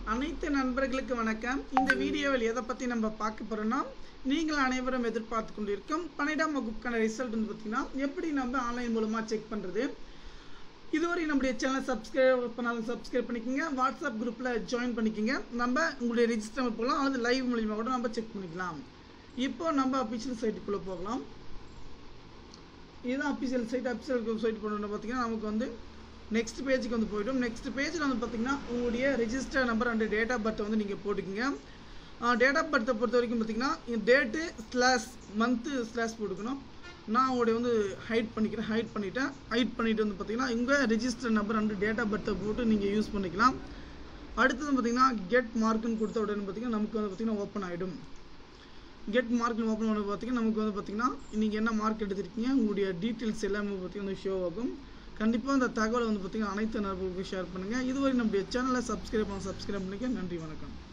அனைத்து நண்பர்களுக்கு வணக்கம் இந்த வீடியோவில் எதை பற்றி நம்ம பார்க்க போகிறோம்னா நீங்கள் அனைவரும் எதிர்பார்த்து கொண்டிருக்கும் பன்னிரெண்டாம் வகுப்புக்கான ரிசல்ட் வந்து பார்த்தீங்கன்னா எப்படி நம்ம ஆன்லைன் மூலமாக செக் பண்ணுறது இதுவரை நம்முடைய சேனலை சப்ஸ்கிரைப் பண்ணாலும் சப்ஸ்கிரைப் பண்ணிக்கோங்க வாட்ஸ்அப் குரூப்பில் ஜாயின் பண்ணிக்கோங்க நம்ம உங்களுடைய ரெஜிஸ்டர் போகலாம் அல்லது லைவ் மூலியமாக கூட நம்ம செக் பண்ணிக்கலாம் இப்போ நம்ம அஃபிஷியல் சைட்டுக்குள்ளே போகலாம் இதுதான் அஃபிஷியல் சைட் அஃபிஷியல் வெப்சைட் போனோம்னு பார்த்தீங்கன்னா நமக்கு வந்து நெக்ஸ்ட் பேஜுக்கு வந்து போய்டும் நெக்ஸ்ட் பேஜில் வந்து பார்த்தீங்கன்னா உங்களுடைய register number and date of பர்த்தை வந்து நீங்கள் போட்டுக்கோங்க டேட் ஆஃப் பர்த்தை பொறுத்த வரைக்கும் பார்த்தீங்கன்னா டேட்டு ஸ்லாஷ் மந்த்து ஸ்லாஷ் போட்டுக்கணும் நான் உங்களுடைய வந்து ஹைட் பண்ணிக்கிறேன் ஹைட் பண்ணிவிட்டேன் ஹைட் பண்ணிவிட்டு வந்து பார்த்தீங்கன்னா உங்கள் register number and date of பர்த்தை போட்டு நீங்கள் யூஸ் பண்ணிக்கலாம் அடுத்தது பார்த்தீங்கன்னா கெட் மார்க்குன்னு கொடுத்த உடனே பார்த்தீங்கன்னா நமக்கு வந்து பார்த்தீங்கன்னா ஓப்பன் ஆகிடும் கெட் மார்க் ஓப்பன் பண்ண பார்த்தீங்கன்னா நமக்கு வந்து பார்த்தீங்கன்னா நீங்கள் என்ன மார்க் எடுத்திருக்கீங்க உங்களுடைய டீட்டெயில்ஸ் எல்லாமே பார்த்தீங்கன்னா ஷோ ஆகும் கண்டிப்பாக இந்த தகவலை வந்து பார்த்தீங்கன்னா அனைத்து நபர்களுக்கும் ஷேர் பண்ணுங்கள் இதுவரை நம்முடைய சேனலை சப்ஸ்கிரைப் பண்ண சப்ஸ்கிரைப் பண்ணிக்க நன்றி வணக்கம்